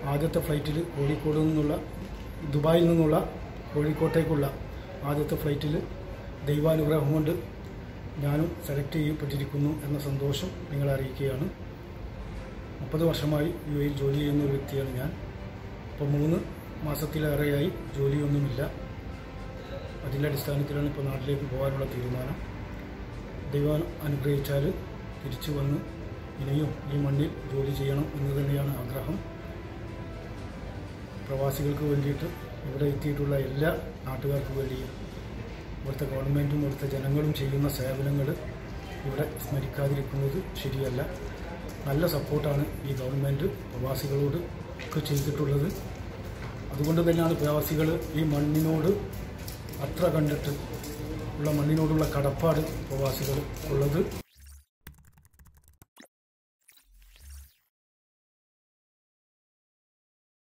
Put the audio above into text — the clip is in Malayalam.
ആദ്യത്തെ ഫ്ലൈറ്റിൽ കോഴിക്കോട് നിന്നുള്ള ദുബായിൽ നിന്നുള്ള കോഴിക്കോട്ടേക്കുള്ള ആദ്യത്തെ ഫ്ലൈറ്റിൽ ദൈവാനുഗ്രഹം കൊണ്ട് ഞാനും സെലക്ട് ചെയ്യപ്പെട്ടിരിക്കുന്നു എന്ന സന്തോഷം നിങ്ങളെ അറിയിക്കുകയാണ് മുപ്പത് വർഷമായി യു എയിൽ ജോലി ചെയ്യുന്ന ഒരു വ്യക്തിയാണ് ഞാൻ ഇപ്പോൾ മൂന്ന് മാസത്തിലേറെയായി ജോലിയൊന്നുമില്ല അതിൻ്റെ അടിസ്ഥാനത്തിലാണ് ഇപ്പോൾ നാട്ടിലേക്ക് പോകാനുള്ള തീരുമാനം ദൈവം അനുഗ്രഹിച്ചാൽ തിരിച്ചു വന്ന് ഇനിയും ഈ മണ്ണിൽ ജോലി ചെയ്യണം എന്ന് തന്നെയാണ് ആഗ്രഹം പ്രവാസികൾക്ക് വേണ്ടിയിട്ട് ഇവിടെ എത്തിയിട്ടുള്ള എല്ലാ നാട്ടുകാർക്കും വേണ്ടിയും ഇവിടുത്തെ ഗവൺമെൻറ്റും ഇവിടുത്തെ ജനങ്ങളും ചെയ്യുന്ന സേവനങ്ങൾ ഇവിടെ സ്മരിക്കാതിരിക്കുന്നത് ശരിയല്ല നല്ല സപ്പോർട്ടാണ് ഈ ഗവൺമെൻറ് പ്രവാസികളോട് ഒക്കെ ചെയ്തിട്ടുള്ളത് അതുകൊണ്ട് തന്നെയാണ് പ്രവാസികൾ ഈ മണ്ണിനോട് അത്ര കണ്ടിട്ട് ഉള്ള മണ്ണിനോടുള്ള കടപ്പാട് പ്രവാസികൾ ഉള്ളത്